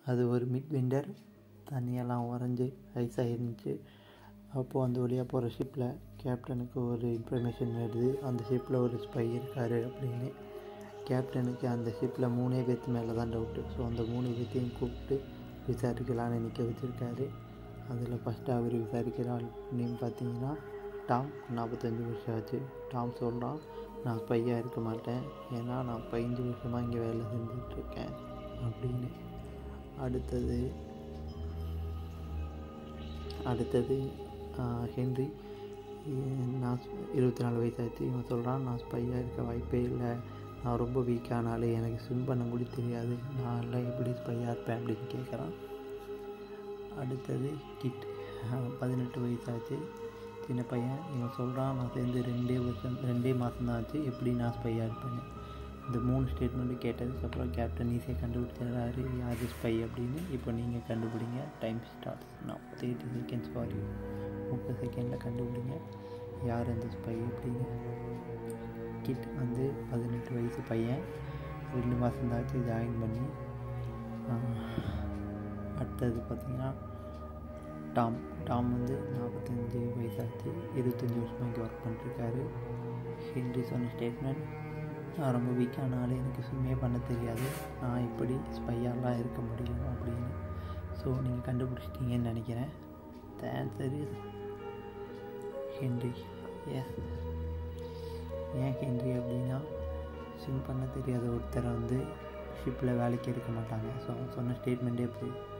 அது ஒரு mid winter தண்ணியெல்லாம் உறைஞ்சி ஐஸாக இருந்துச்சு அப்போது அந்த வழியாக போகிற ஷிப்பில் கேப்டனுக்கு ஒரு இன்ஃபர்மேஷன் வருது அந்த ஷிப்பில் ஒரு ஸ்பை இருக்கார் அப்படின்னு கேப்டனுக்கு அந்த ஷிப்பில் மூணே பேர்த்து மேலே தான் டவுட்டு ஸோ அந்த மூணு பேர்த்தையும் கூப்பிட்டு விசாரிக்கலான்னு நிற்க வச்சுருக்காரு அதில் ஃபஸ்ட்டு அவர் விசாரிக்கிற ஆள் நேம் பார்த்தீங்கன்னா டாம் நாற்பத்தஞ்சு வருஷம் ஆச்சு டாம் சொல்கிறான் நான் ஸ்பையாக இருக்க மாட்டேன் ஏன்னா நான் பதினஞ்சு வருஷமாக இங்கே வேலை செஞ்சிட்ருக்கேன் அப்படின்னு அடுத்தது அடுத்தது ஆஹ், ஹென்றி ஏ- நான் இருபத்தி நாலு வயசாச்சு இவன் சொல்கிறான் நான் ஸ்பையாக இருக்க வாய்ப்பே இல்லை நான் ரொம்ப வீக்கான ஆள் எனக்கு ஸ்விம் பண்ண கூட தெரியாது நான் எல்லாம் எப்படி ஸ்பையாக இருப்பேன் அப்படின்னு கேட்குறான் அடுத்தது கிட் ஆஹ், பதினெட்டு வயசாச்சு சின்ன பையன் இவன் சொல்கிறான் நான் சேர்ந்து ரெண்டே வருஷம் ரெண்டே மாதம் தான் ஆச்சு எப்படி நான் ஸ்பையாக இருப்பேன்னு இந்த மூணு ஸ்டேட்மெண்ட்டு கேட்டதுக்கு அப்புறம் கேப்டன் ஈஸியாக கண்டுபிடிச்சிடுறாரு யார் ஸ்பை அப்படின்னு இப்போ நீங்கள் கண்டுபிடிங்க டைம் ஸ்டார்ட்ஸ் நான் தேர்ட்டி செகண்ட்ஸ் ஃபார் யூ முப்பது செகண்டில் கண்டுபிடிங்க யார் அந்த ஸ்பை அப்படின்னு கிட் வந்து பதினெட்டு வயசு பையன் ரெண்டு மாதம் தாச்சு ஜாயின் பண்ணி ஆஹ், அடுத்தது பார்த்திங்கன்னா டாம் டாம் வந்து நாற்பத்தஞ்சு வயசாச்சு இருபத்தஞ்சி வருஷமாக இங்கே ஒர்க் பண்ணிட்டுருக்காரு ஹென்றி சொன்ன ஸ்டேட்மெண்ட் நான் ரொம்ப வீக்கான ஆள் எனக்கு ஸ்விம்மே பண்ண தெரியாது நான் இப்படி ஸ்பையாலாம் இருக்க முடியும் அப்படின்னு ஸோ நீங்கள் கண்டுபிடிச்சிட்டீங்கன்னு நினைக்கிறேன் the answer is Henry yes ஏன் ஹென்றி அப்படின்னா ஸ்விம் பண்ண தெரியாத ஒருத்தரை வந்து ஷிப்பில் வேலைக்கு எடுக்க மாட்டாங்க ஸோ அவன் சொன்ன ஸ்டேட்மெண்ட்டே போய்